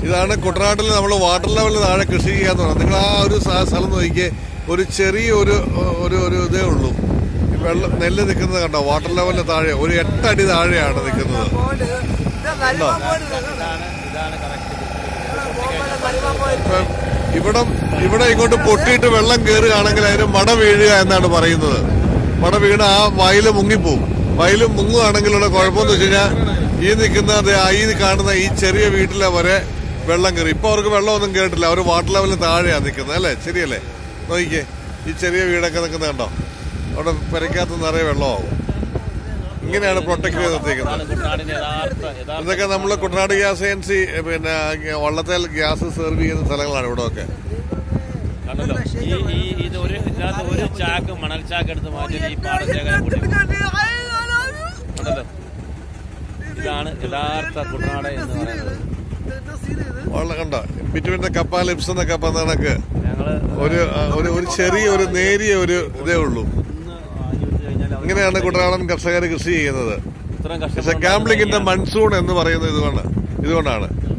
ഇതാണ് കുട്ടനാട്ടിൽ നമ്മൾ വാട്ടർ ലെവലിൽ താഴെ കൃഷി ചെയ്യാന്ന് പറയുന്നത് നിങ്ങൾ ആ ഒരു സ- സ്ഥലം നോക്കിയേ ഒരു ചെറിയ ഒരു ഒരു ഒരു ഇതേ ഉള്ളൂ ഈ വെള്ളം നെല്ല് നിൽക്കുന്നത് കണ്ടോ വാട്ടർ ലെവലിന് താഴെ ഒരു എട്ടടി താഴെയാണ് നിൽക്കുന്നത് കണ്ടോ ഇപ്പം ഇവിടം ഇവിടെ ഇങ്ങോട്ട് പൊട്ടിയിട്ട് വെള്ളം കയറുകയാണെങ്കിൽ അതിന് മട വീഴുക എന്നാണ് പറയുന്നത് മട വീണ് ആ വയല് മുങ്ങിപ്പോവും വയല് മുങ്ങുകയാണെങ്കിലുള്ള കുഴപ്പമെന്ന് വെച്ച് കഴിഞ്ഞാൽ ഈ നിൽക്കുന്ന ദേ ആ ഈ കാണുന്ന ഈ ചെറിയ വീട്ടിലെ വരെ വെള്ളം കയറി ഇപ്പൊ അവർക്ക് വെള്ളമൊന്നും കേട്ടില്ല അവർ വാട്ടർ ലെവലിന് താഴെയാണ് നിൽക്കുന്നത് അല്ലേ ശരിയല്ലേ നോക്കിക്കേ ഈ ചെറിയ വീടൊക്കെ നിൽക്കുന്നത് കണ്ടോ അവിടെ പെരയ്ക്കകത്ത് നിറയെ വെള്ളമാവും ഇങ്ങനെയാണ് പ്രൊട്ടക്ട് ചെയ്ത് നിർത്തിയിരിക്കുന്നത് കുട്ടനാടിന്റെ യഥാർത്ഥ യഥാർത്ഥ ഇതൊക്കെ നമ്മൾ കുട്ടനാട് ഗ്യാസ് ഏജൻസി പിന്നെ വള്ളത്തേൽ ഗ്യാസ് സെർവ് ചെയ്യുന്ന സ്ഥലങ്ങളാണ് ഇവിടെ ഒക്കെ കണ്ടല്ലോ ഈ ഈ ഇത് ഒരു ഇതിനകത്ത് ഒരു ചാക്ക് മണൽ ചാക്ക് എടുത്ത് മാറ്റി ഈ പാടശേഖരം കൂട്ടി കണ്ടല്ലോ ഇതാണ് യഥാർത്ഥ കുട്ടനാട് എന്ന് പറയുന്നത് വള്ളം കണ്ടോ ബിറ്റുവിന്റെ കപ്പ ലിപ്സ് എന്നൊക്കെ പറഞ്ഞ കണക്ക് ഞങ്ങള് ഒരു ആ, ഒരു ഒരു ചെറിയ ഒരു നേരിയ ഒരു ഇതേ ഉള്ളൂ ഒന്ന് ആലോചിച്ച് കഴിഞ്ഞാൽ അവിടെ ഇങ്ങനെയാണ് കുട്ടനാടൻ കർഷകർ കൃഷി ചെയ്യുന്നത് ഇത്രയും പക്ഷെ കഷ്ടപ്പെട്ട് ഗാംബ്ലിങ്ങിന്റെ മൺസൂൺ എന്ന് പറയുന്നത് ഇതുകൊണ്ട് ഇതുകൊണ്ടാണ്